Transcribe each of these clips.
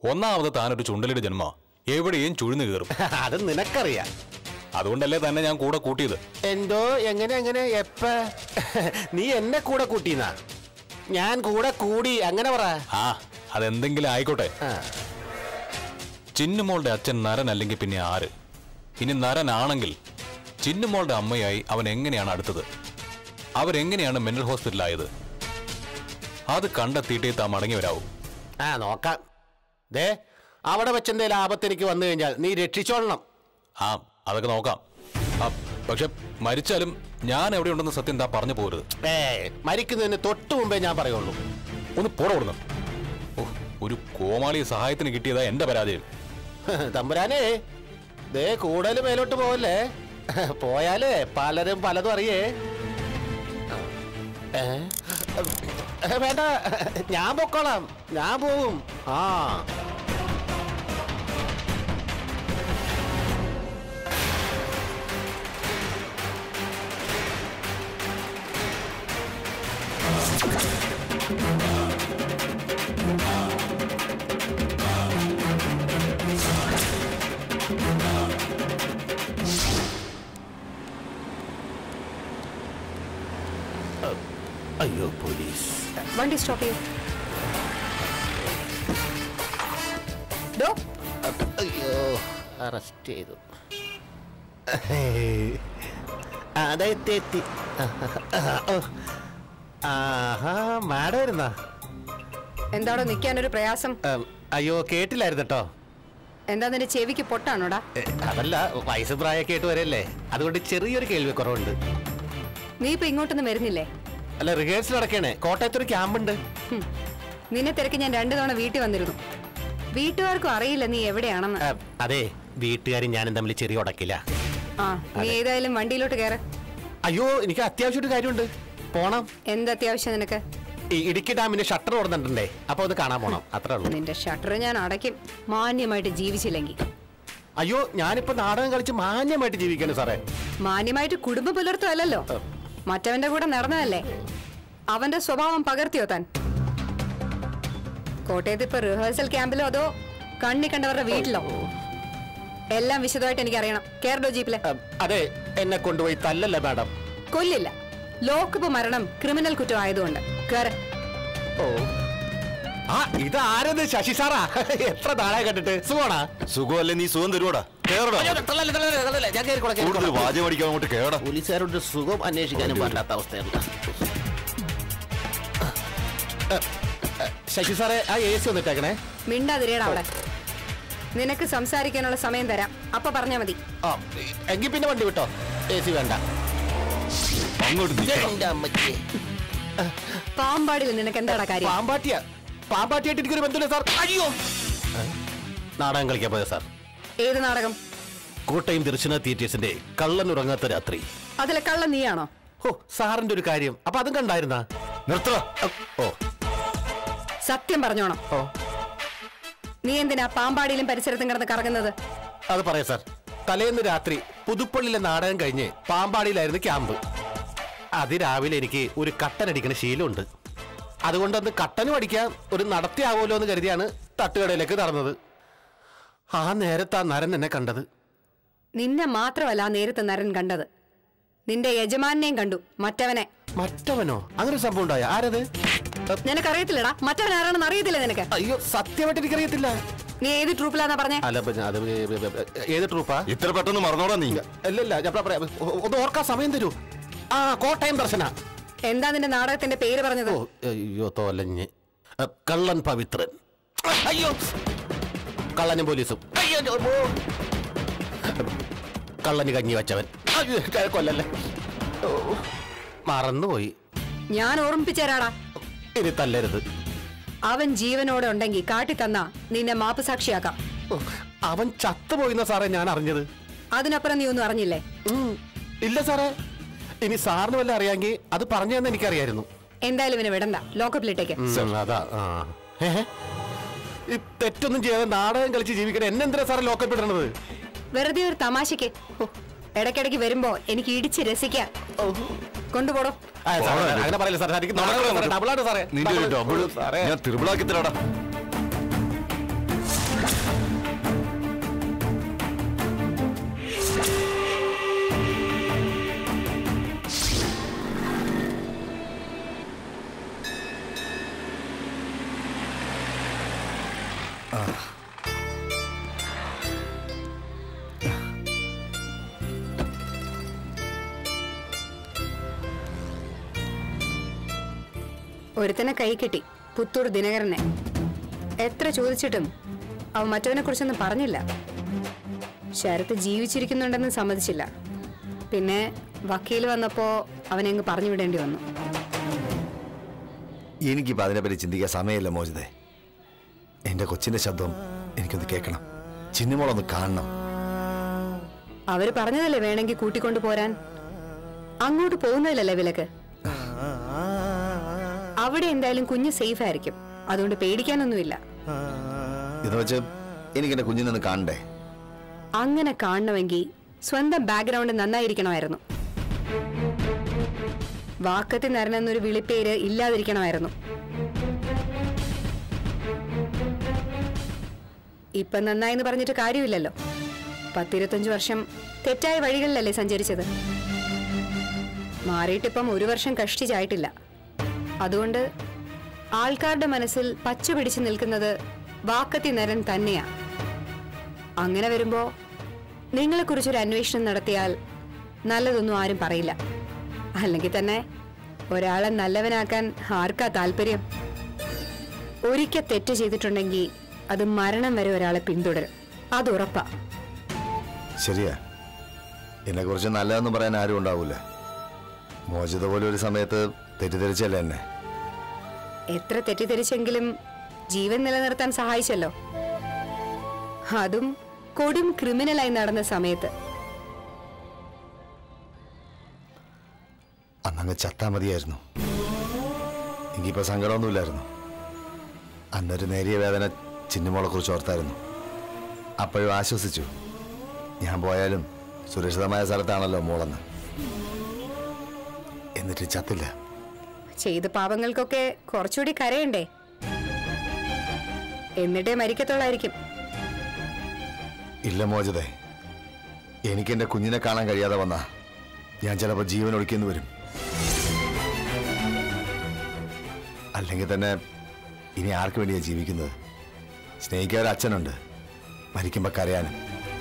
ഒന്നാമത് താനൊരു ചുണ്ടലിയുടെ ജന്മ എവിടെയും ചുഴിഞ്ഞു കയറും അത് നിനക്കറിയാം അതുകൊണ്ടല്ലേ തന്നെ ഞാൻ കൂടെ കൂട്ടിയത് എന്തോ എങ്ങനെ എങ്ങനെ എപ്പ നീ എന്നെ കൂടെ കൂട്ടിന്നാ ഞാൻ കൂടെ കൂടി അങ്ങനെ പറ ആ അതെന്തെങ്കിലും ആയിക്കോട്ടെ ആ. ചിന്നുമോളുടെ അച്ഛൻ നരൻ അല്ലെങ്കിൽ പിന്നെ ആര് ഇനി നരനാണെങ്കിൽ ചിന്നുമോളുടെ അമ്മയായി അവൻ എങ്ങനെയാണ് അടുത്തത് അവരെങ്ങനെയാണ് മെന്റൽ ഹോസ്പിറ്റലായത് അത് കണ്ടെത്തിയിട്ടേ താ മടങ്ങി വരാവൂ ആ നോക്കാം ദേ അവിടെ വെച്ചെന്തേലും ആപത്ത് എനിക്ക് വന്നു കഴിഞ്ഞാൽ നീ രക്ഷിച്ചോളണം ആ അതൊക്കെ നോക്കാം ആ, പക്ഷെ മരിച്ചാലും ഞാൻ എവിടെയുണ്ടെന്ന് സത്യം താ പറഞ്ഞു പോരുത് ഏ മരിക്കുന്നതിന് തൊട്ട് മുമ്പേ ഞാൻ പറയുള്ളൂ ഒന്ന് പുറവിടുന്നു ഓ ഒരു കോമാളി സഹായത്തിന് കിട്ടിയതാ എന്റെ പരാജയം തമ്പുരാനേ ദേ കൂടുതൽ മേലോട്ട് പോവല്ലേ പോയാലേ പലരും പലതും അറിയേ ഏ? ഏ, വേണ്ട ഞാൻ പൊക്കോളാം ഞാൻ പോവും ആ അയ്യോ പോലീസ് വണ്ടി സ്റ്റോപ്പ് ചെയ്യൂ ഡോ അയ്യോ അറസ്റ്റ് ചെയ്തു അതെ എത്തി എത്തി ഓ. ആഹാ മാഡം വരുന്നാ എന്താടോ നിൽക്കാനൊരു പ്രയാസം ഉം, അയ്യോ കേട്ടില്ലായിരുന്നു കേട്ടോ എന്താ നിന്റെ ചെവിക്ക് പൊട്ടാണോടാ എ, അതല്ല വയസ്സ് പ്രായമൊക്കെ ആയിട്ട് വരല്ലേ അതുകൊണ്ട് ചെറിയൊരു കേൾവി കുറവുണ്ട് നീ ഇപ്പൊ ഇങ്ങോട്ടൊന്നും വരുന്നില്ലേ അല്ല റിഹേഴ്സൽ നടക്കണേ കോട്ടയത്തൊരു ക്യാമ്പുണ്ട് ഹും. നിന്നെ തിരക്ക് ഞാൻ രണ്ടു തവണ വീട്ടിൽ വന്നിരുന്നു വീട്ടുകാർക്കും അറിയില്ല നീ എവിടെയാണെന്ന് ആ, അതെ വീട്ടുകാരും ഞാനും തമ്മിൽ ചെറിയ ഉടക്കില്ല ആ നീ ഏതായാലും വണ്ടിയിലോട്ട് കയറ് അയ്യോ എനിക്ക് അത്യാവശ്യം ഒരു കാര്യമുണ്ട് പോണം എന്ത് അത്യാവശ്യം നിനക്ക് ഈ ഇടുക്കി ഡാമിന്റെ ഷട്ടർ തുറന്നിട്ടുണ്ടേ അപ്പൊ അത് കാണാൻ പോണം അത്രേ ഉള്ളൂ നിന്റെ ഷട്ടർ ഞാൻ അടയ്ക്കും മാന്യമായിട്ട് ജീവിച്ചില്ലെങ്കിൽ അയ്യോ ഞാനിപ്പോ നാടകം കളിച്ച് മാന്യമായിട്ട് ജീവിക്കണം സാറേ മാന്യമായിട്ട് കുടുംബം പുലർത്തുമല്ലോ മറ്റവന്റെ കൂടെ നടന്നതല്ലേ അവന്റെ സ്വഭാവം പകർത്തിയോ താൻ കോട്ടയത്ത് ഇപ്പൊ റിഹേഴ്സൽ ക്യാമ്പിലോ അതോ കണ്ണി കണ്ടവരുടെ വീട്ടിലോ എല്ലാം വിശദമായിട്ട് എനിക്കറിയണം കേരളോ ജീപ്പിലെ അ, അതെ എന്നെ കൊണ്ടുപോയി തല്ലല്ലേ മാഡം കൊല്ലില്ല ലോക്കപ്പ് മരണം ക്രിമിനൽ കുറ്റം ആയതുകൊണ്ട് കേറ് ഓ ആ ഇത് ആരത് ശശി സാറാ എത്ര നാളെ കണ്ടിട്ട് സുഖമാണാ സുഖമല്ലേ നീ സുഖം തരുവാടാ കേറടാ ഞാൻ കേറിക്കോളാം, കൂടുതൽ കേറിക്കോളാം. വാചകം അടിക്കാൻ അങ്ങോട്ട് കേടാ പോലീസുകാരുടെ സുഖം അന്വേഷിക്കാനും പാടില്ലാത്ത അവസ്ഥയാണ് അ, അ, ശശി സാറേ ആ എ സി ഒന്നിട്ടേക്കണേ മിണ്ടാതിരിയടാ അവിടെ നിനക്ക് സംസാരിക്കാനുള്ള സമയം തരാം അപ്പൊ പറഞ്ഞാ മതി ആ എങ്കിൽ പിന്നെ വണ്ടി വിട്ടോ എ സി വേണ്ട അങ്ങോട്ട് നിൽക്കണം എന്റെ അമ്മയ്ക്ക് പാമ്പാടിൽ നിനക്ക് എന്താടാ കാര്യം പാമ്പാട്ടിയ പാമ്പാട്ടിയായിട്ട് എനിക്കൊരു ബന്ധമില്ല സാർ അയ്യോ നാടകം കളിക്കാൻ പോയ സാർ ഏത് നാടകം കോട്ടയം ദർശന തിയേറ്റേഴ്സിന്റെ കള്ളൻ ഉറങ്ങാത്ത രാത്രി അതിലെ കള്ള നീയാണോ ഓ സാറിന്റെ ഒരു കാര്യം അപ്പൊ അതും കണ്ടായിരുന്നാ നിർത്തറ ഓ സത്യം പറഞ്ഞോണം ഓ നീ എന്തിനാ പാമ്പാടിയിലും പരിസരത്തും കിടന്ന് കറങ്ങുന്നത് അത് പറയാം സാർ തലേന്ന് രാത്രി പുതുപ്പള്ളിയിലെ നാടകം കഴിഞ്ഞ് പാമ്പാടിയിലായിരുന്നു ക്യാമ്പ് അതിരാവിലെ എനിക്ക് ഒരു കട്ടൻ അടിക്കുന്ന ശീലമുണ്ട് അതുകൊണ്ട് അന്ന് കട്ടനും അടിക്കാൻ ഒരു നടത്തിയാവുമല്ലോ എന്ന് കരുതിയാണ് തട്ടുകടയിലേക്ക് നടന്നത് ആ നേരത്ത് ആ നരൻ എന്നെ കണ്ടത് നിന്നെ മാത്രമല്ല ആ നേരത്തെ നരൻ കണ്ടത് നിന്റെ യജമാനെയും കണ്ടു മറ്റവനെ മറ്റവനോ അങ്ങനെ ഒരു സംഭവം ഉണ്ടായ ആരത് അ, നിനക്കറിയത്തില്ലടാ മറ്റവൻ ആരാണെന്ന് അറിയത്തില്ല നിനക്ക് അയ്യോ സത്യമായിട്ട് എനിക്കറിയത്തില്ല നീ ഏത് ട്രൂപ്പിലാന്നാ പറഞ്ഞേ അല്ല പിന്നെ അത് ഏത് ട്രൂപ്പാ ഇത്ര പെട്ടെന്ന് മറന്നോടാ നീ അല്ലല്ല ഞാൻ പറയാം ഒ- ഒന്ന് ഓർക്കാൻ സമയം തരൂ ആ കോട്ടയം ദർശന എന്താ നിന്റെ നാടകത്തിന്റെ പേര് പറഞ്ഞത് ഓ അയ്യോ തോലഞ്ഞ് അ, കള്ളൻ പവിത്രൻ അയ്യോ കള്ളനും പോലീസും അയ്യോ ഓ. കള്ളന് കഞ്ഞി വച്ചവൻ അയ്യോ, കൊല്ലല്ലേ ഓ, മറന്നുപോയി ഞാൻ ഓർമ്മിപ്പിച്ചേരാടാ ഇനി തല്ലരുത് അവൻ ജീവനോടെ ഉണ്ടെങ്കിൽ കാട്ടി തന്നാ നിന്നെ മാപ്പ് സാക്ഷിയാക്കാം ഓ, അവൻ ചത്തുപോയിന്ന സാറേ ഞാൻ അറിഞ്ഞത് അതിനപ്പുറം നീ ഒന്നും അറിഞ്ഞില്ലേ ഉം, ഇല്ല സാറേ ഇനി സാറിന് വല്ല അറിയാമെങ്കിൽ അത് പറഞ്ഞു തന്നെ എനിക്കറിയായിരുന്നു എന്തായാലും ഇവനെ വിടണ്ട ലോക്കപ്പിലിട്ടേക്ക് ഉം, അതാ ആ ഏ? ഈ തെറ്റൊന്നും ചെയ്യാതെ നാടകം കളിച്ച് ജീവിക്കണേ എന്നെന്തിനാ സാറേ ലോക്കപ്പ് ഇടണത് വെറുതെ ഒരു തമാശക്ക് ഇടയ്ക്കിടയ്ക്ക് വരുമ്പോ എനിക്ക് ഇടിച്ച് രസിക്കാം കൊണ്ടുപോടോ ആ, സാറേ, അങ്ങനെ പറയില്ല സാറേ എനിക്ക് നാടകം സാറേ, ഡബിളാണ് സാറേ നിന്റെ ഒരു ഡബിൾ. ഡബിൾ സാറേ ഞാൻ തിരുവിളാക്കി തരാടാ ഒരുത്തനെ കൈ കിട്ടി പുത്തൂർ ദിനകരനെ എത്ര ചോദിച്ചിട്ടും അവൻ മറ്റവനെ കുറിച്ചൊന്നും പറഞ്ഞില്ല ശരത്ത് ജീവിച്ചിരിക്കുന്നുണ്ടെന്ന് സമ്മതിച്ചില്ല പിന്നെ വക്കീൽ വന്നപ്പോ അവനെങ്ങ് പറഞ്ഞു വിടേണ്ടി വന്നു എനിക്കിപ്പോൾ അതിനെപ്പറ്റി ചിന്തിക്കാൻ സമയമില്ല മോചിതേ എൻ്റെ കൊച്ചിൻ്റെ ശബ്ദം എനിക്കൊന്ന് കേൾക്കണം ചിന്നിമോളൊന്ന് കാണണം അവര് പറഞ്ഞതല്ലേ വേണമെങ്കിൽ കൂട്ടിക്കൊണ്ടു പോരാൻ അങ്ങോട്ട് പോകുന്നതിലല്ലേ വിലക്ക് അവിടെ എന്തായാലും കുഞ്ഞ് സേഫ് ആയിരിക്കും അതുകൊണ്ട് പേടിക്കാനൊന്നുമില്ല ഇത് വെച്ച് എനിക്കെൻ്റെ കുഞ്ഞിനൊന്ന് കാണണ്ടേ അങ്ങനെ കാണണമെങ്കിൽ സ്വന്തം ബാക്ക്ഗ്രൗണ്ട് നന്നായിരിക്കണമായിരുന്നു വാക്കത്തി നരനെന്നൊരു വിളിപ്പേര് ഇല്ലാതിരിക്കണമായിരുന്നു ഇപ്പൊ നന്നായെന്ന് പറഞ്ഞിട്ട് കാര്യമില്ലല്ലോ പത്തിരുപത്തഞ്ച് വർഷം തെറ്റായ വഴികളിലല്ലേ സഞ്ചരിച്ചത് മാറിയിട്ടിപ്പം ഒരു വർഷം കഷ്ടിച്ചായിട്ടില്ല അതുകൊണ്ട് ആൾക്കാരുടെ മനസ്സിൽ പച്ച പിടിച്ചു നിൽക്കുന്നത് വാക്കത്തി നരൻ തന്നെയാ അങ്ങനെ വരുമ്പോ നിങ്ങളെക്കുറിച്ചൊരു അന്വേഷണം നടത്തിയാൽ നല്ലതൊന്നും ആരും പറയില്ല അല്ലെങ്കിൽ തന്നെ ഒരാളെ നല്ലവനാക്കാൻ ആർക്കാ താല്പര്യം ഒരിക്കൽ തെറ്റ് ചെയ്തിട്ടുണ്ടെങ്കിൽ അത് മരണം വരെ ഒരാളെ പിന്തുടരും അത് ഉറപ്പാ ശരിയാ എന്നെക്കുറിച്ച് നല്ലതെന്ന് പറയാൻ ആരും ഉണ്ടാവൂല മോചിത പോലെ ഒരു സമയത്ത് തെറ്റിദ്ധരിച്ചല്ലേ എന്നെ എത്ര തെറ്റിദ്ധരിച്ചെങ്കിലും ജീവൻ നിലനിർത്താൻ സഹായിച്ചല്ലോ അതും കൊടും ക്രിമിനലായി നടന്ന സമയത്ത് അന്നങ്ങ് ചത്താ മതിയായിരുന്നു എനിക്കിപ്പോ സങ്കടമൊന്നുമില്ലായിരുന്നു അന്നൊരു നേരിയ വേദന ചിന്നുമോളെ കുറിച്ച് ഓർത്തായിരുന്നു അപ്പോഴും ആശ്വസിച്ചു ഞാൻ പോയാലും സുരക്ഷിതമായ സ്ഥലത്താണല്ലോ മോളെന്ന് എന്നിട്ട് ചത്തില്ല ചെയ്ത പാപങ്ങൾക്കൊക്കെ കുറച്ചുകൂടി കരയണ്ടേ എന്നിട്ടേ മരിക്കത്തുള്ളായിരിക്കും ഇല്ല മോചതേ എനിക്ക് എൻ്റെ കുഞ്ഞിനെ കാണാൻ കഴിയാതെ വന്നാ ഞാൻ ചിലപ്പോൾ ജീവൻ ഒഴിക്കേണ്ടി വരും അല്ലെങ്കിൽ തന്നെ ഇനി ആർക്ക് വേണ്ടിയാ ജീവിക്കുന്നത് സ്നേഹിക്കാൻ ഒരു അച്ഛനുണ്ട് മരിക്കുമ്പോൾ കരയാനും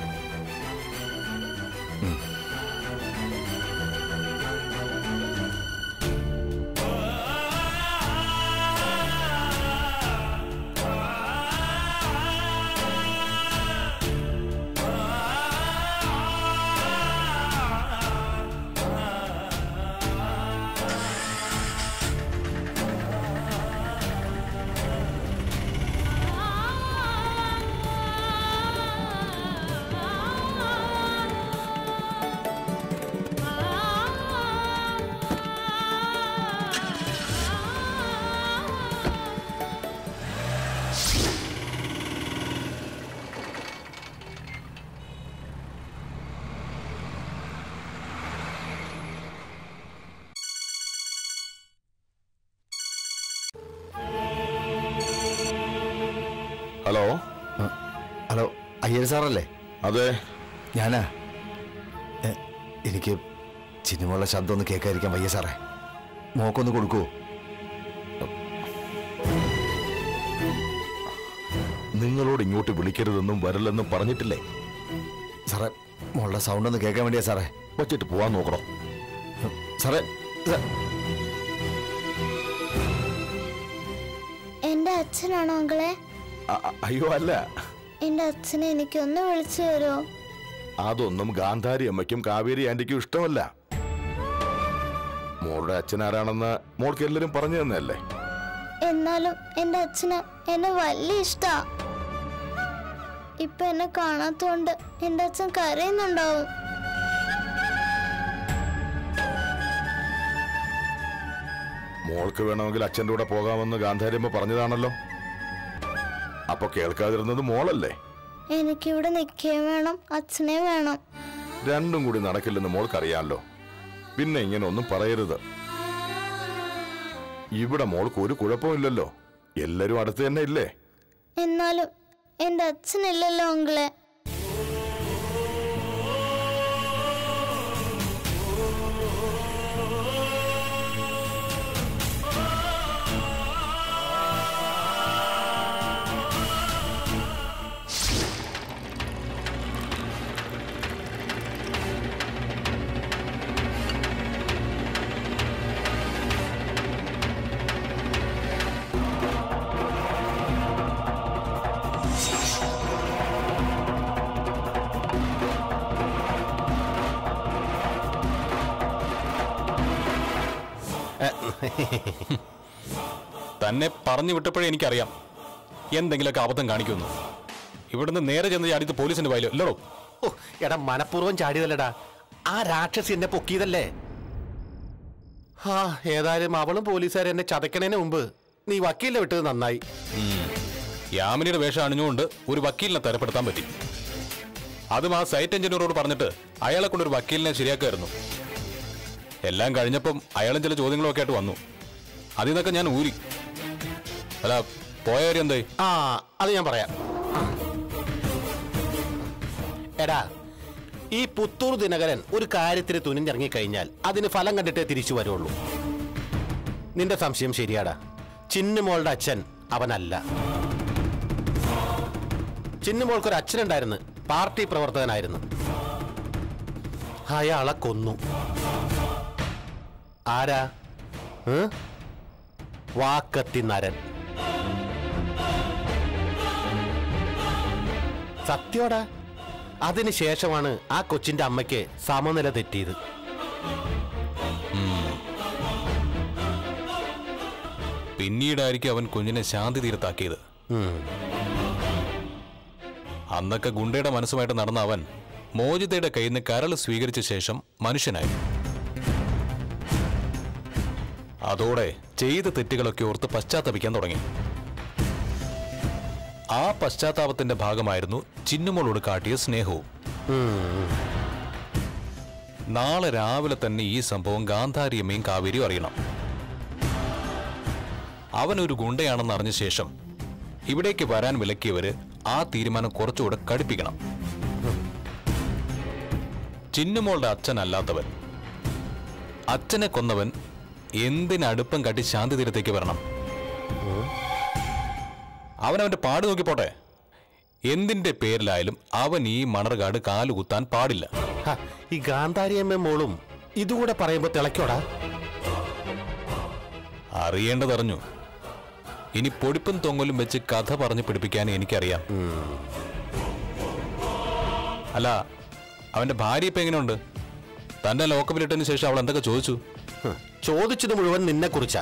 ഹലോ ആ, ഹലോ അയ്യർ സാറല്ലേ അതെ ഞാനാ എ, എനിക്ക് ചിന്നുമുള്ള ശബ്ദം ഒന്ന് കേൾക്കാതിരിക്കാൻ വയ്യ സാറേ മോക്കൊന്ന് കൊടുക്കുവോ നിങ്ങളോട് ഇങ്ങോട്ട് വിളിക്കരുതെന്നും വരില്ലെന്നും പറഞ്ഞിട്ടില്ലേ സാറേ മോളുടെ സൗണ്ട് ഒന്ന് കേൾക്കാൻ വേണ്ടിയാ സാറേ വച്ചിട്ട് പോവാൻ നോക്കണം സാറേ സാ- എന്റെ അച്ഛനാണോ അങ്കളെ അ- അ- അയ്യോ അല്ല എന്റെ അച്ഛനെ എനിക്കൊന്ന് വിളിച്ചു തരുമോ അതൊന്നും ഗാന്ധാരി അമ്മയ്ക്കും കാവേരി ആന്റിക്കും ഇഷ്ടമല്ല മോളുടെ അച്ഛൻ ആരാണെന്ന് മോൾക്ക് എല്ലാരും പറഞ്ഞു തന്നെയല്ലേ എന്നാലും എന്റെ അച്ഛന് എന്നെ വലിയ ഇഷ്ടാ ഇപ്പൊ എന്നെ കാണാത്തോണ്ട് എന്റെ അച്ഛൻ കരയുന്നുണ്ടാവും മോൾക്ക് വേണമെങ്കിൽ അച്ഛൻ്റെ കൂടെ പോകാമെന്ന് ഗാന്ധാരി അമ്മ പറഞ്ഞതാണല്ലോ അപ്പൊ കേൾക്കാതിരുന്നത് മോളല്ലേ എനിക്കിവിടെ നിൽക്കുകയും വേണം അച്ഛനെ വേണം രണ്ടും കൂടി നടക്കില്ലെന്ന് മോൾക്കറിയാമല്ലോ പിന്നെ ഇങ്ങനെ ഒന്നും പറയരുത് ഇവിടെ മോൾക്ക് ഒരു കുഴപ്പമില്ലല്ലോ എല്ലാരും അടുത്ത് തന്നെ ഇല്ലേ എന്നാലും എന്റെ അച്ഛനില്ലല്ലോ അങ്കിളെ തന്നെ പറഞ്ഞു വിട്ടപ്പോഴേ എനിക്കറിയാം എന്തെങ്കിലുമൊക്കെ അബദ്ധം കാണിക്കുന്നു ഇവിടുന്ന് നേരെ ചെന്ന് ചാടിയത് പോലീസിന്റെ വയലോ ഇല്ലടോ ഓ, എടാ മനഃപൂർവ്വം ചാടിയതല്ലടാ ആ രാക്ഷസി എന്നെ പൊക്കിയതല്ലേ ആ ഏതായാലും അവളും പോലീസുകാരും എന്നെ ചതക്കണേന് മുമ്പ് നീ വക്കീലിനെ വിട്ടത് നന്നായി യാമിനിയുടെ വേഷം അണിഞ്ഞുകൊണ്ട് ഒരു വക്കീലിനെ തരപ്പെടുത്താൻ പറ്റി അതും ആ സൈറ്റ് എഞ്ചിനീയറോട് പറഞ്ഞിട്ട് അയാളെ കൊണ്ട് ഒരു വക്കീലിനെ ശരിയാക്കുമായിരുന്നു എല്ലാം കഴിഞ്ഞപ്പം അയാളും ചില ചോദ്യങ്ങളൊക്കെ ആയിട്ട് വന്നു അതിൽ നിന്നൊക്കെ ഞാൻ ഊരി അല്ല പോയ കാര്യം എന്തായി ആ അത് ഞാൻ പറയാം എടാ ഈ പുത്തൂർ ദിനകരൻ ഒരു കാര്യത്തിന് തുനിഞ്ഞിറങ്ങിക്കഴിഞ്ഞാൽ അതിന് ഫലം കണ്ടിട്ടേ തിരിച്ചു വരുള്ളൂ നിന്റെ സംശയം ശരിയാടാ ചിന്നുമോളുടെ അച്ഛൻ അവനല്ല ചിന്നുമോൾക്ക് ഒരു അച്ഛനുണ്ടായിരുന്നു പാർട്ടി പ്രവർത്തകനായിരുന്നു അയാളെ കൊന്നു ആരാ ഏ? വാക്കത്തി നരൻ സത്യോടാ അതിനുശേഷമാണ് ആ കൊച്ചിന്റെ അമ്മയ്ക്ക് സമനില തെറ്റിയത് പിന്നീടായിരിക്കും അവൻ കുഞ്ഞിനെ ശാന്തി തീരത്താക്കിയത് ഉം. അന്നൊക്കെ ഗുണ്ടയുടെ മനസ്സുമായിട്ട് നടന്ന അവൻ മോചിതയുടെ കയ്യിൽ നിന്ന് കരൾ സ്വീകരിച്ച ശേഷം മനുഷ്യനായി അതോടെ ചെയ്ത തെറ്റുകളൊക്കെ ഓർത്ത് പശ്ചാത്തപിക്കാൻ തുടങ്ങി ആ പശ്ചാത്താപത്തിന്റെ ഭാഗമായിരുന്നു ചിന്നുമോളോട് കാട്ടിയ സ്നേഹവും നാളെ രാവിലെ തന്നെ ഈ സംഭവം ഗാന്ധാരിയമ്മയും കാവേരിയും അറിയണം അവൻ ഒരു ഗുണ്ടയാണെന്ന് അറിഞ്ഞ ശേഷം ഇവിടേക്ക് വരാൻ വിലക്കിയവര് ആ തീരുമാനം കുറച്ചുകൂടെ കടുപ്പിക്കണം ചിന്നുമോളുടെ അച്ഛനല്ലാത്തവൻ അച്ഛനെ കൊന്നവൻ എന്തിനടുപ്പം കാട്ടി ശാന്തി തീരത്തേക്ക് വരണം അവൻ അവന്റെ പാട് നോക്കിപ്പോട്ടെ എന്തിന്റെ പേരിലായാലും അവൻ ഈ മണർകാട് കാലുകുത്താൻ പാടില്ല ഹ, ഈ ഗാന്ധാരിയമ്മ മോളും ഇതുകൂടെ പറയുമ്പോ തിളക്കോടാ അറിയേണ്ടതറിഞ്ഞു ഇനി പൊടിപ്പും തൊങ്ങലും വെച്ച് കഥ പറഞ്ഞു പിടിപ്പിക്കാൻ എനിക്കറിയാം അല്ല അവന്റെ ഭാര്യ ഇപ്പൊ എങ്ങനെയുണ്ട് തന്റെ ലോക്കപ്പിലിട്ടതിന് ശേഷം അവൾ എന്തൊക്കെ ചോദിച്ചു ഹ്, ചോദിച്ചത് മുഴുവൻ നിന്നെ കുറിച്ചാ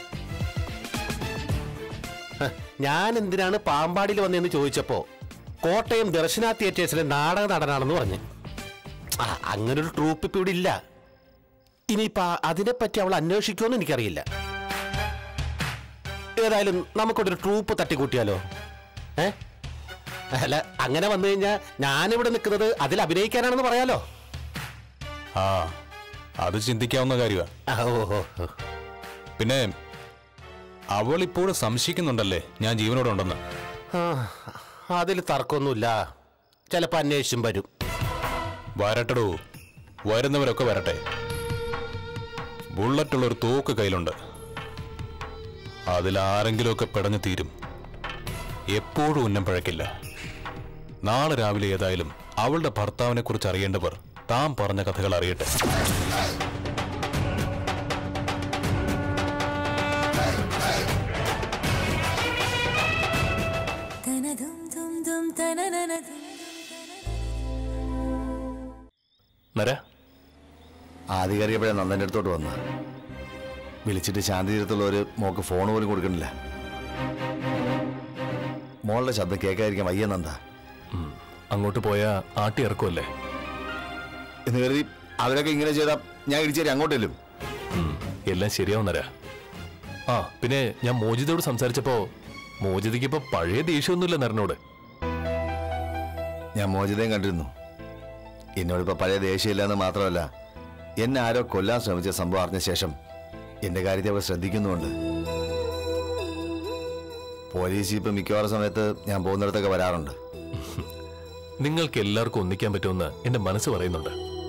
ഞാൻ എന്തിനാണ് പാമ്പാടിയിൽ വന്നതെന്ന് ചോദിച്ചപ്പോ കോട്ടയം ദർശന തിയേറ്റേഴ്സിലെ നാടക നടനാണെന്ന് പറഞ്ഞു ആ അങ്ങനൊരു ട്രൂപ്പ് ഇപ്പൊ ഇവിടെ ഇല്ല ഇനിയിപ്പോ അതിനെപ്പറ്റി അവൾ അന്വേഷിക്കുമെന്ന് എനിക്കറിയില്ല ഏതായാലും നമുക്കൊരു ട്രൂപ്പ് തട്ടിക്കൂട്ടിയാലോ ഏ അല്ല അങ്ങനെ വന്നു കഴിഞ്ഞാൽ ഞാനിവിടെ നിൽക്കുന്നത് അതിൽ അഭിനയിക്കാനാണെന്ന് പറയാലോ ആ അത് ചിന്തിക്കാവുന്ന കാര്യമാ ആ, ഓ ഓ ഓ. പിന്നെ അവൾ ഇപ്പോഴും സംശയിക്കുന്നുണ്ടല്ലേ ഞാൻ ജീവനോടെ ഉണ്ടെന്ന് ആ, അതിൽ തർക്കമൊന്നുമില്ല ചിലപ്പോൾ അന്വേഷിച്ചും വരും വരട്ടടോ വരുന്നവരൊക്കെ വരട്ടെ ബുള്ളറ്റുള്ള ഒരു തോക്ക് കയ്യിലുണ്ട് അതിൽ ആരെങ്കിലുമൊക്കെ പിടഞ്ഞു തീരും എപ്പോഴും ഉന്നം പഴക്കില്ല നാളെ രാവിലെ ഏതായാലും അവളുടെ ഭർത്താവിനെ കുറിച്ച് അറിയേണ്ടവർ താൻ പറഞ്ഞ കഥകൾ അറിയട്ടെ തനതും തും തും തനനനതും നര ആദ്യം കയറിയപ്പോഴേ നന്ദൻ്റെ അടുത്തോട്ട് വന്ന വിളിച്ചിട്ട് ശാന്തി തീരത്തുള്ള ഒരു മോക്ക് ഫോൺ പോലും കൊടുക്കണില്ല മോളുടെ ശബ്ദം കേൾക്കാതിരിക്കാൻ വയ്യ നന്ദ അങ്ങോട്ട് പോയാ ആട്ടി ഇറക്കുമല്ലേ എന്ന് കരുതി അവരൊക്കെ ഇങ്ങനെ ചെയ്താൽ ഞാൻ ഇടിച്ചേരി അങ്ങോട്ടില്ലും എല്ലാം ശരിയാവും നര ആ പിന്നെ ഞാൻ മോചിതയോട് സംസാരിച്ചപ്പോ മോചിതയ്ക്ക് ഇപ്പൊ പഴയ ദേഷ്യമൊന്നുമില്ല നരനോട് ഞാൻ മോചിതയും കണ്ടിരുന്നു എന്നോടിപ്പോൾ പഴയ ദേഷ്യമില്ലെന്ന് മാത്രമല്ല എന്നെ ആരോ കൊല്ലാൻ ശ്രമിച്ച സംഭവം അറിഞ്ഞ ശേഷം എന്റെ കാര്യത്തെ അവർ ശ്രദ്ധിക്കുന്നുമുണ്ട് പോലീസ് ഇപ്പം മിക്കവാറും സമയത്ത് ഞാൻ പോകുന്നിടത്തൊക്കെ വരാറുണ്ട് നിങ്ങൾക്ക് എല്ലാവർക്കും ഒന്നിക്കാൻ പറ്റുമെന്ന് എന്റെ മനസ്സ് പറയുന്നുണ്ട്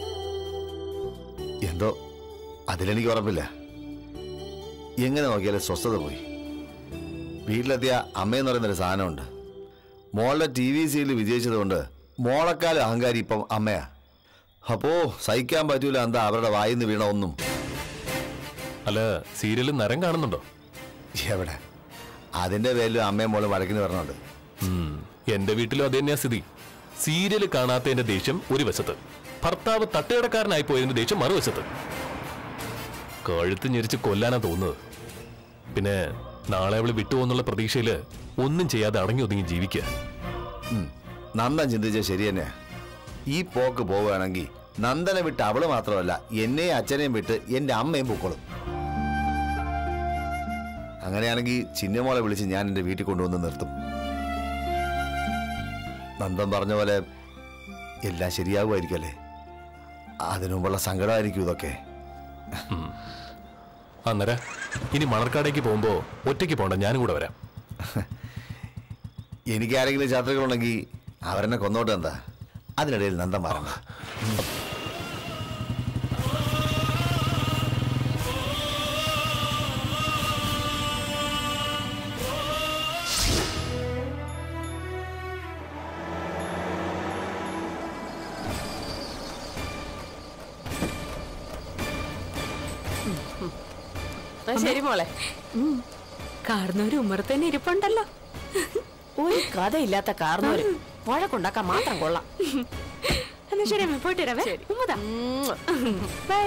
എന്തോ അതിലെനിക്ക് ഉറപ്പില്ല എങ്ങനെ നോക്കിയാലും സ്വസ്ഥത പോയി വീട്ടിലെത്തിയ അമ്മയെന്ന് പറയുന്നൊരു സാധനമുണ്ട് മോളുടെ ടി വി സീരിയൽ വിജയിച്ചതുകൊണ്ട് മോളെക്കാലം അഹങ്കാരി ഇപ്പം അമ്മയാ അപ്പോ സഹിക്കാൻ പറ്റൂല എന്താ അവരുടെ വായിന്ന് വീണ ഒന്നും അല്ല സീരിയലിൽ നരം കാണുന്നുണ്ടോ എവിടെ അതിന്റെ പേരിൽ അമ്മയും മോളും വഴക്കിന് വരണുണ്ട് ഉം, എന്റെ വീട്ടിലും അത് തന്നെയാ സ്ഥിതി സീരിയൽ കാണാത്തതിന്റെ ദേഷ്യം ഒരു വശത്ത് ഭർത്താവ് തട്ടുകടക്കാരനായി പോയതിന്റെ ദേഷ്യം മറുവശത്ത് കഴുത്ത് ഞെരിച്ച് കൊല്ലാനാ തോന്നുന്നത് പിന്നെ നാളെ അവള് വിട്ടുപോകുന്നുള്ള പ്രതീക്ഷയില് ഒന്നും ചെയ്യാതെ അടങ്ങി ഒതുങ്ങി ജീവിക്കുക ഉം. നന്ദൻ ചിന്തിച്ചത് ശരി തന്നെ ഈ പോക്ക് പോവുകയാണെങ്കിൽ നന്ദനെ വിട്ട് അവള് മാത്രമല്ല എന്നെയും അച്ഛനെയും വിട്ട് എന്റെ അമ്മയും പൊക്കോളും അങ്ങനെയാണെങ്കിൽ ചിന്നമോളെ വിളിച്ച് ഞാൻ എന്റെ വീട്ടിൽ കൊണ്ടുവന്ന് നിർത്തും നന്ദൻ പറഞ്ഞ പോലെ എല്ലാം ശരിയാകുമായിരിക്കല്ലേ അതിനു മുമ്പുള്ള സങ്കടമായിരിക്കും ഇതൊക്കെ അന്നേരം ഇനി മണർക്കാടേക്ക് പോകുമ്പോ ഒറ്റയ്ക്ക് പോണ്ട ഞാനും കൂടെ വരാം എനിക്ക് ആരെങ്കിലും ശത്രുക്കളുണ്ടെങ്കിൽ അവരെന്നെ കൊന്നോട്ട് എന്താ അതിനിടയിൽ നന്ദൻ പറഞ്ഞ ആ, ശരി മോളെ കാർന്നൊരു ഉമ്മറത്ത് തന്നെ ഇരിപ്പുണ്ടല്ലോ ഒരു കഥയില്ലാത്ത കാർന്നോര് വഴക്കുണ്ടാക്കാൻ മാത്രം കൊള്ളാം എന്നാ ശരി അമ്മ പോയിട്ട് വരാവേ ഉമ്മതാ ബൈ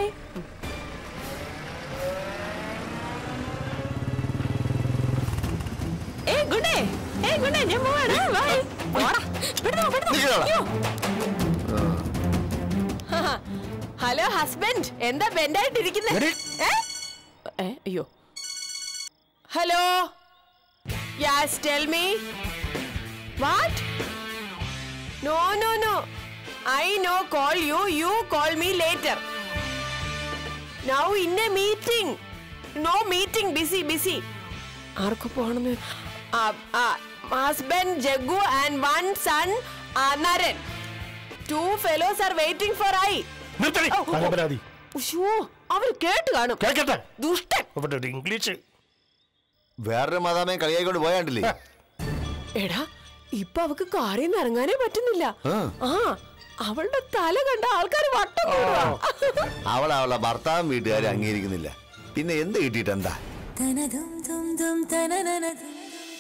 ഏ ഗുണേ ഏ ഗുണേ ഞാൻ പോവാണ് ബൈ പോടാ വിടുന്നോ വിടുന്നോ അയ്യോ. ഹലോ ഹസ്ബൻഡ് എന്താ ബെൻഡായിട്ടിരിക്കുന്നത് അയ്യോ hello yes tell me what no no no I no call you you call me later now in a meeting no meeting busy busy ആർക്ക് പോണെന്ന് husband Jaggu and one son Naran two fellows are waiting for I നിർത്തടി ഓ, ഓ, ഓ. അലപരാതി ഉശ്ശോ, അവര് കേട്ട് കാണും കേൾക്കട്ടെ ദുഷ്ടൻ അവിടെ ഒരു ഇംഗ്ലീഷ് വേറൊരു മാതാമേ കളിയായിക്കൊണ്ട് പോയാണ്ടില്ലേ എടാ ഇപ്പൊ അവക്ക് കാര്യം ഇറങ്ങാനേ പറ്റുന്നില്ല ആ അവളുടെ തല കണ്ട ആൾക്കാർ വട്ടം കൂടുവാ. അവൾ അവളുടെ ഭർത്താവും വീട്ടുകാരും അംഗീകരിക്കുന്നില്ല പിന്നെ എന്ത് കിട്ടിയിട്ട് എന്താ തനതും തും തും തനനനതും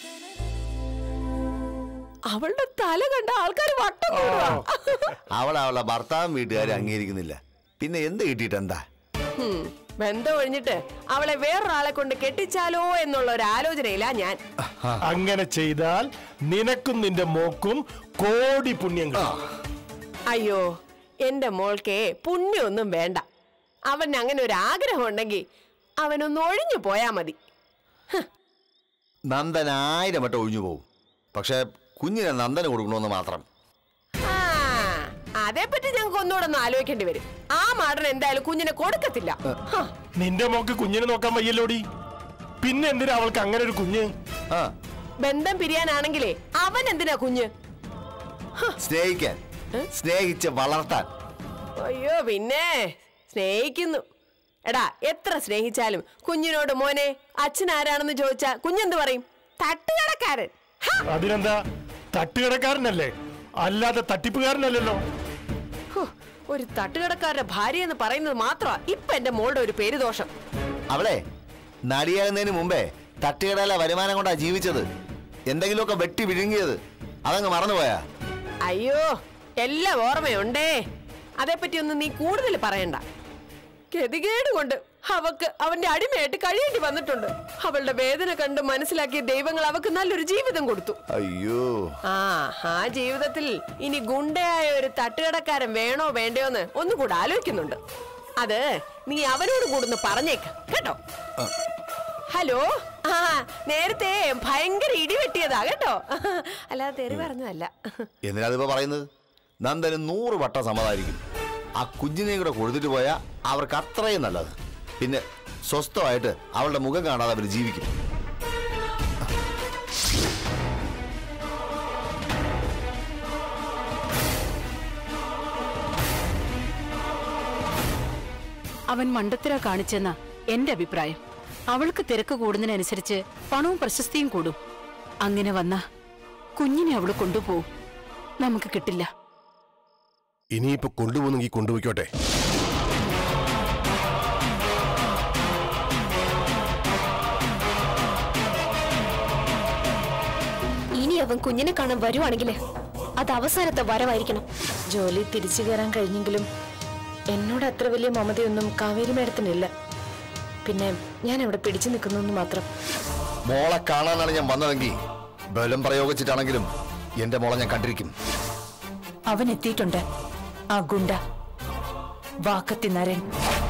അവളുടെ തല കണ്ട ആൾക്കാർ വട്ടം കൂടുവാ. അവൾ അവളുടെ ഭർത്താവും വീട്ടുകാരും അംഗീകരിക്കുന്നില്ല പിന്നെ എന്ത് കിട്ടിയിട്ട് എന്താ ഹും, ബന്ധം ഒഴിഞ്ഞിട്ട് അവളെ വേറൊരാളെ കൊണ്ട് കെട്ടിച്ചാലോ എന്നുള്ള ഒരു ആലോചനയിലാ ഞാൻ അങ്ങനെ ചെയ്താൽ നിനക്കും നിന്റെ മോക്കും കോടി പുണ്യം കിട്ടും. അയ്യോ എന്റെ മോൾക്കേ പുണ്യൊന്നും വേണ്ട അവൻ അങ്ങനെ ഒരു ആഗ്രഹം ഉണ്ടെങ്കിൽ അവനൊന്ന് ഒഴിഞ്ഞു പോയാ മതി നന്ദൻ ആയിരം വട്ടം ഒഴിഞ്ഞു പോകും പക്ഷെ കുഞ്ഞിനെ നന്ദന് കൊടുക്കണമെന്ന് മാത്രം ആ, അതേപ്പറ്റി ഞങ്ങൾക്ക് ഒന്നുകൂടെ ഒന്ന് ആലോചിക്കേണ്ടി വരും ആ മാടൻ എന്തായാലും കുഞ്ഞിനെ കൊടുക്കത്തില്ല ഹ, നിന്റെ മോക്ക് കുഞ്ഞിനെ നോക്കാൻ വയ്യല്ലോടി പിന്നെ എന്തിനാ അവൾക്ക് അങ്ങനെ ഒരു കുഞ്ഞ് ആ ബന്ധം പിരിയാനാണെങ്കിലേ അവൻ എന്തിനാ കുഞ്ഞ് സ്നേഹിക്കാൻ സ്നേഹിച്ച് വളർത്താൻ അയ്യോ പിന്നെ സ്നേഹിക്കുന്നു എടാ എത്ര സ്നേഹിച്ചാലും കുഞ്ഞിനോട് മോനെ അച്ഛൻ ആരാണെന്ന് ചോദിച്ചാ കുഞ്ഞെന്ത് പറയും തട്ടുകടക്കാരൻ ഹ, അതിനെന്താ തട്ടുകടക്കാരനല്ലേ അല്ലാതെ തട്ടിപ്പുകാരനല്ലല്ലോ ഹോ, ഒരു തട്ടുകടക്കാരുടെ ഭാര്യ എന്ന് പറയുന്നത് മാത്രമാ ഇപ്പൊ എന്റെ മോളുടെ ഒരു പേര് ദോഷം അവളെ നടിയാകുന്നതിന് മുമ്പേ തട്ടുകടയിലെ വരുമാനം കൊണ്ടാ ജീവിച്ചത് എന്തെങ്കിലുമൊക്കെ വെട്ടി വിഴുങ്ങിയത് അതങ്ങ് മറന്നുപോയാ അയ്യോ എല്ലാം ഓർമ്മയുണ്ടേ അതേപ്പറ്റി ഒന്നും നീ കൂടുതൽ പറയണ്ട ഗതികേട് കൊണ്ട് അവക്ക് അവന്റെ അടിമയായിട്ട് കഴിയേണ്ടി വന്നിട്ടുണ്ട് അവളുടെ വേദന കണ്ട് മനസ്സിലാക്കിയ ദൈവങ്ങൾ അവക്ക് നല്ലൊരു ജീവിതം കൊടുത്തു അയ്യോ ആ ആ ജീവിതത്തിൽ ഇനി ഗുണ്ടയായ ഒരു തട്ടുകടക്കാരൻ വേണോ വേണ്ടയോന്ന് ഒന്നുകൂടെ ആലോചിക്കുന്നുണ്ട് അത് നീ അവനോട് കൂടുന്ന് പറഞ്ഞേക്ക് കേട്ടോ ഹലോ ആ നേരത്തെ ഭയങ്കര ഇടിവെട്ടിയതാ കേട്ടോ അല്ലാതെ തെറി പറഞ്ഞതല്ല എന്തിനാ അതിപ്പോ പറയുന്നത് നന്ദന് നൂറ് വട്ടം സമ്മതായിരിക്കും ആ കുഞ്ഞിനെയും കൂടെ കൊടുത്തിട്ട് പോയാൽ അവർക്ക് അത്രയും നല്ലത് പിന്നെ സ്വസ്ഥമായിട്ട് അവളുടെ മുഖം കാണാതെ അവർ ജീവിക്കും അവൻ മണ്ടത്തിര കാണിച്ചെന്ന എന്റെ അഭിപ്രായം അവൾക്ക് തിരക്ക് കൂടുന്നതിനനുസരിച്ച് പണവും പ്രശസ്തിയും കൂടും അങ്ങനെ വന്ന കുഞ്ഞിനെ അവള് കൊണ്ടുപോകും നമുക്ക് കിട്ടില്ല ഇനിയിപ്പോ കൊണ്ടുപോകുന്നെങ്കിൽ കൊണ്ടുപോയിക്കോട്ടെ ഇനി അവൻ കുഞ്ഞിനെ കാണാൻ വരുവാണെങ്കിൽ അത് അവസാനത്തെ വരവായിരിക്കണം ജോലി തിരിച്ചു കയറാൻ കഴിഞ്ഞെങ്കിലും എന്നോട് അത്ര വലിയ മമതയൊന്നും കാവേരി മേഡത്തിനില്ല പിന്നെ ഞാൻ അവിടെ പിടിച്ചു നിൽക്കുന്നു മാത്രം മോളെ കാണാനാണ് ഞാൻ വന്നതെങ്കിൽ ബലം പ്രയോഗിച്ചിട്ടാണെങ്കിലും എന്റെ മോളെ ഞാൻ കണ്ടിരിക്കും അവൻ എത്തിയിട്ടുണ്ട് ആ ഗുണ്ട വാക്കത്തി നരൻ